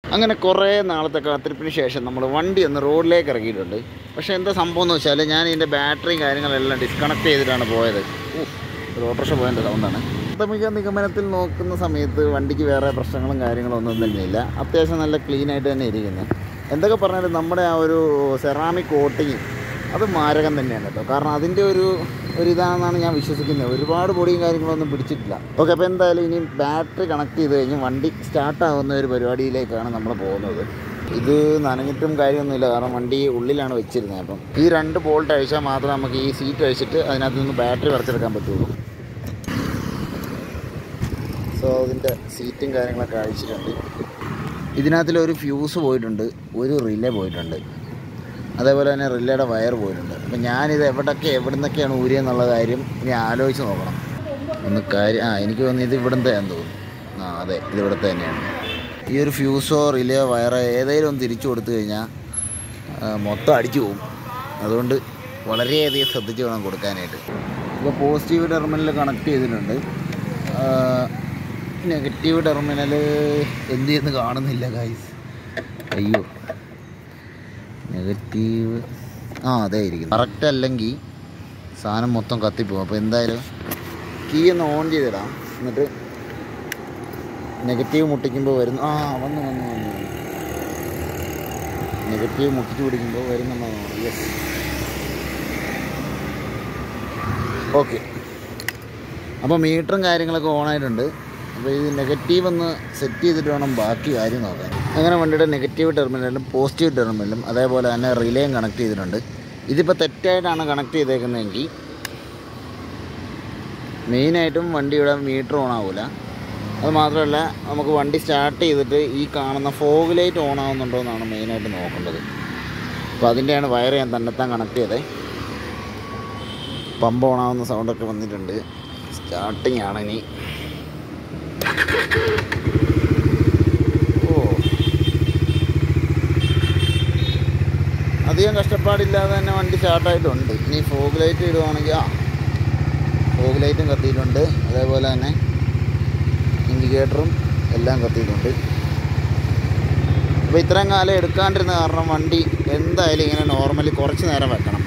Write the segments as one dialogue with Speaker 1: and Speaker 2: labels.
Speaker 1: അങ്ങനെ കുറേ നാളത്തെ കാത്തിരിപ്പിന് ശേഷം നമ്മൾ വണ്ടി ഒന്ന് റോഡിലേക്ക് ഇറങ്ങിയിട്ടുണ്ട് പക്ഷേ എന്താ സംഭവം എന്ന് വെച്ചാൽ ഞാൻ ഇതിൻ്റെ ബാറ്ററിയും കാര്യങ്ങളെല്ലാം ഡിസ്കണക്ട് ചെയ്തിട്ടാണ് പോയത് ഊഹ്, ഒരു ഓട്ടോറിക്ഷ പോയതിൻ്റെ സൗണ്ടാണ് പ്രാഥമിക നിഗമനത്തിൽ നോക്കുന്ന സമയത്ത് വണ്ടിക്ക് വേറെ പ്രശ്നങ്ങളും കാര്യങ്ങളും ഒന്നും തന്നെയില്ല അത്യാവശ്യം നല്ല ക്ലീൻ ആയിട്ട് തന്നെ ഇരിക്കുന്നത് എന്തൊക്കെ പറഞ്ഞാലും നമ്മുടെ ആ ഒരു സെറാമിക് കോട്ടിങ് അത് മാരകം തന്നെയാണ് കേട്ടോ കാരണം അതിൻ്റെ ഒരു ഒരു ഇതാണെന്നാണ് ഞാൻ വിശ്വസിക്കുന്നത് ഒരുപാട് പൊടിയും കാര്യങ്ങളൊന്നും പിടിച്ചിട്ടില്ല ഓക്കെ അപ്പോൾ എന്തായാലും ഇനി ബാറ്ററി കണക്ട് ചെയ്ത് കഴിഞ്ഞ് വണ്ടി സ്റ്റാർട്ടാവുന്ന ഒരു പരിപാടിയിലേക്കാണ് നമ്മൾ പോകുന്നത് ഇത് നനഞ്ഞിട്ടും കാര്യമൊന്നുമില്ല കാരണം വണ്ടി ഉള്ളിലാണ് വെച്ചിരുന്നത് അപ്പം ഈ രണ്ട് ബോൾട്ട് അഴിച്ചാൽ മാത്രമേ നമുക്ക് ഈ സീറ്റ് അഴിച്ചിട്ട് അതിനകത്ത് നിന്ന് ബാറ്ററി വരച്ചെടുക്കാൻ പറ്റുള്ളൂ സോ അതിൻ്റെ സീറ്റും കാര്യങ്ങളൊക്കെ അഴിച്ചിട്ടുണ്ട് ഇതിനകത്തിലൊരു ഫ്യൂസ് പോയിട്ടുണ്ട് ഒരു റിലേ പോയിട്ടുണ്ട് അതേപോലെ തന്നെ റിലേയുടെ വയർ പോയിട്ടുണ്ട് അപ്പം ഞാനിത് എവിടൊക്കെ എവിടെ നിന്നൊക്കെയാണ് ഊരിയെന്നുള്ള കാര്യം ഇനി ആലോചിച്ച് നോക്കണം ഒന്ന് കാര്യം ആ എനിക്ക് തോന്നി ഇത് ഇവിടുത്തെയാന്ന് തോന്നുന്നു ആ അതെ ഇത് ഇവിടുത്തെ തന്നെയാണ് ഈ ഒരു ഫ്യൂസോ റിലേയോ വയറോ ഏതെങ്കിലും ഒന്ന് തിരിച്ചു കൊടുത്തു കഴിഞ്ഞാൽ ആ, മൊത്തം അടിച്ചു പോകും അതുകൊണ്ട് വളരെയധികം ശ്രദ്ധിച്ച് വേണം കൊടുക്കാനായിട്ട് ഇപ്പോൾ പോസിറ്റീവ് ടെർമിനൽ കണക്ട് ചെയ്തിട്ടുണ്ട് നെഗറ്റീവ് ടെർമിനൽ എന്ത് ചെയ്യുന്നു കാണുന്നില്ല ഗൈസ് അയ്യോ നെഗറ്റീവ് ആ അതെ ഇരിക്കുന്നു കറക്റ്റ് അല്ലെങ്കിൽ സാധനം മൊത്തം കത്തിപ്പോകും അപ്പോൾ എന്തായാലും കീ ഒന്ന് ഓൺ ചെയ്തിടാം എന്നിട്ട് നെഗറ്റീവ് മുട്ടിക്കുമ്പോൾ വരുന്നു ആ വന്നു വന്നു വന്നു വന്നു നെഗറ്റീവ് മുട്ടിച്ച് പിടിക്കുമ്പോൾ വരുന്നുണ്ടോ യെസ് ഓക്കെ അപ്പോൾ മീറ്ററും കാര്യങ്ങളൊക്കെ ഓണായിട്ടുണ്ട് അപ്പോൾ ഇത് നെഗറ്റീവ് ഒന്ന് സെറ്റ് ചെയ്തിട്ട് വേണം ബാക്കി കാര്യം നോക്കാൻ അങ്ങനെ വണ്ടിയുടെ നെഗറ്റീവ് ടെർമിനലും പോസിറ്റീവ് ടെർമിനലും അതേപോലെ തന്നെ റിലേയും കണക്ട് ചെയ്തിട്ടുണ്ട് ഇതിപ്പോൾ തെറ്റായിട്ടാണ് കണക്ട് ചെയ്തേക്കുന്നതെങ്കിൽ മെയിനായിട്ടും വണ്ടിയുടെ മീറ്റർ ഓൺ ആവില്ല അത് മാത്രമല്ല നമുക്ക് വണ്ടി സ്റ്റാർട്ട് ചെയ്തിട്ട് ഈ കാണുന്ന ഫോഗ് ലൈറ്റ് ഓൺ ആവുന്നുണ്ടോ എന്നാണ് മെയിനായിട്ട് നോക്കേണ്ടത് അപ്പോൾ അതിൻ്റെയാണ് വയർ ഞാൻ തന്നെത്താൻ കണക്ട് ചെയ്തത് പമ്പ് ഓൺ ആവുന്ന സൗണ്ടൊക്കെ വന്നിട്ടുണ്ട് സ്റ്റാർട്ടിങ് ആണ് ഇനി ഓ അധികം കഷ്ടപ്പാടില്ലാതെ തന്നെ വണ്ടി സ്റ്റാർട്ടായിട്ടുണ്ട് ഇനി ഫോഗ് ലൈറ്റ് ഇടുവാണെങ്കിൽ ആ ഫോഗ് ലൈറ്റും കത്തിയിട്ടുണ്ട് അതേപോലെ തന്നെ ഇൻഡിക്കേറ്ററും എല്ലാം കത്തിയിട്ടുണ്ട് അപ്പോൾ ഇത്രയും കാലം എടുക്കാണ്ടിരുന്ന കാരണം വണ്ടി എന്തായാലും ഇങ്ങനെ നോർമലി കുറച്ച് നേരം വെക്കണം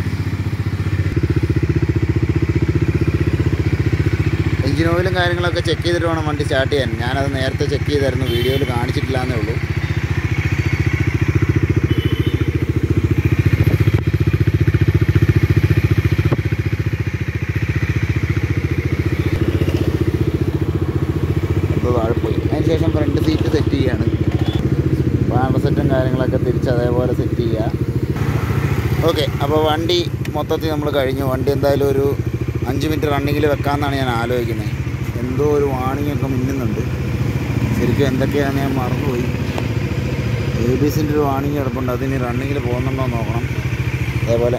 Speaker 1: എഞ്ചിൻ ഓയിലും കാര്യങ്ങളൊക്കെ ചെക്ക് ചെയ്തിട്ട് വേണം വണ്ടി സ്റ്റാർട്ട് ചെയ്യാൻ ഞാനത് നേരത്തെ ചെക്ക് ചെയ്തായിരുന്നു വീഡിയോയിൽ കാണിച്ചിട്ടില്ല എന്നേ ഉള്ളൂ എന്തോ താഴെ പോയി അതിന് ശേഷം ഫ്രണ്ട് സീറ്റ് സെറ്റ് ചെയ്യാണ് പാമ്പ് സെറ്റും കാര്യങ്ങളൊക്കെ തിരിച്ച് അതേപോലെ സെറ്റ് ചെയ്യുക ഓക്കെ അപ്പോൾ വണ്ടി മൊത്തത്തിൽ നമ്മൾ കഴിഞ്ഞു വണ്ടി എന്തായാലും ഒരു അഞ്ച് മിനിറ്റ് റണ്ണിങ്ങിൽ വെക്കാമെന്നാണ് ഞാൻ ആലോചിക്കുന്നത് എന്തോ ഒരു വാണിംഗ് ഒക്കെ മിന്നുന്നുണ്ട് ശരിക്കും എന്തൊക്കെയാണ് ഞാൻ മറന്നുപോയി എ ബി എസിൻ്റെ ഒരു വാണിംഗ് കിടപ്പുണ്ട് അതിന് റണ്ണിങ്ങിൽ പോകുന്നുണ്ടോ എന്ന് നോക്കണം അതേപോലെ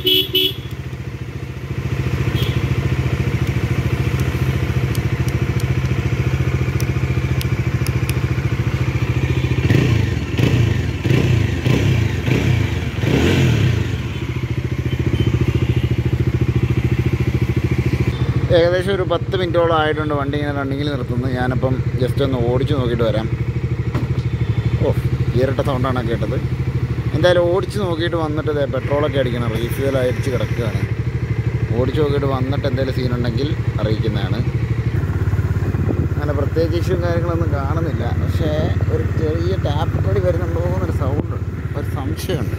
Speaker 1: ഏകദേശം ഒരു പത്ത് മിനിറ്റോളം ആയിട്ടുണ്ട് വണ്ടി ഇങ്ങനെ റണ്ണിങ്ങിൽ നിർത്തുന്നത് ഞാനപ്പം ജസ്റ്റ് ഒന്ന് ഓടിച്ചു നോക്കിയിട്ട് വരാം ഓ ഈരട്ട സൗണ്ടാണ് കേട്ടത് എന്തായാലും ഓടിച്ച് നോക്കിയിട്ട് വന്നിട്ട് ഇതേ പെട്രോളൊക്കെ അടിക്കണം റീഫ്യൂൽ അടിച്ച് കിടക്കുകയാണ് ഓടിച്ച് നോക്കിയിട്ട് വന്നിട്ട് എന്തെങ്കിലും സീനുണ്ടെങ്കിൽ അറിയിക്കുന്നതാണ് അങ്ങനെ പ്രത്യേകിച്ച് ഇഷ്യൂവും കാര്യങ്ങളൊന്നും കാണുന്നില്ല പക്ഷേ ഒരു ചെറിയ ടാപ്പ് പടി വരുന്നുണ്ടോ എന്നൊരു സൗണ്ട് ഒരു സംശയമുണ്ട്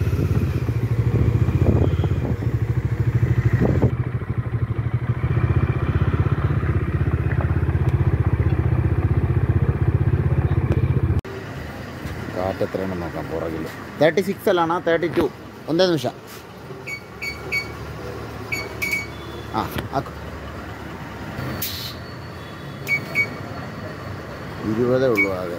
Speaker 1: കാറ്റ് എത്രയാണെന്ന് നോക്കാം പുറകിൽ തേർട്ടി സിക്സ് അല്ലാണോ തേർട്ടി ടു ഒന്നേ നിമിഷം ആ ആക്കും ഇരുപതേ ഉള്ളൂ ആകെ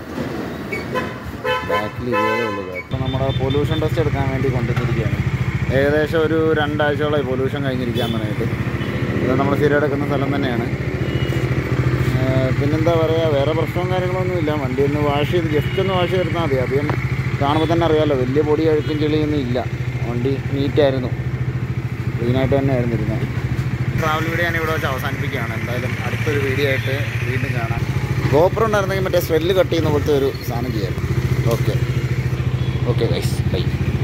Speaker 1: ബാക്കിൽ ഇരുപതേ ഉള്ളൂ ഇപ്പം നമ്മുടെ പൊല്യൂഷൻ ടെസ്റ്റ് എടുക്കാൻ വേണ്ടി കൊണ്ടുവന്നിരിക്കുകയാണ് ഏകദേശം ഒരു രണ്ടാഴ്ചയോളമായി പൊല്യൂഷൻ കഴിഞ്ഞിരിക്കാൻ തുടങ്ങിയിട്ട് ഇത് നമ്മൾ സ്ഥിരം എടുക്കുന്ന സ്ഥലം തന്നെയാണ് ഏഹ് പിന്നെന്താ പറയുക വേറെ പ്രശ്നവും കാര്യങ്ങളൊന്നും ഇല്ല വണ്ടി ഒന്ന് വാഷ് ചെയ്ത് ജസ്റ്റ് ഒന്ന് വാഷ് ചെയ്തെടുത്താൽ മതി അധികം കാണുമ്പോൾ തന്നെ അറിയാമല്ലോ വലിയ പൊടി അഴുക്കും ചെളിയൊന്നും ഇല്ല വണ്ടി നീറ്റായിരുന്നു ക്ലീനായിട്ട് തന്നെ ആയിരുന്നു ഇരുന്നത് ട്രാവൽ വീഡിയോ ഞാൻ ഇവിടെ വെച്ച് അവസാനിപ്പിക്കുകയാണ് എന്തായാലും അടുത്തൊരു വീഡിയോ ആയിട്ട് വീണ്ടും കാണാം ഗോപുരം ഉണ്ടായിരുന്നെങ്കിൽ മറ്റേ സ്ട്രെല്ല് കട്ട് ചെയ്യുന്ന പോലത്തെ ഒരു സാധനം ചെയ്യായിരുന്നു ഓക്കെ ഓക്കെ ഗൈസ് ബൈ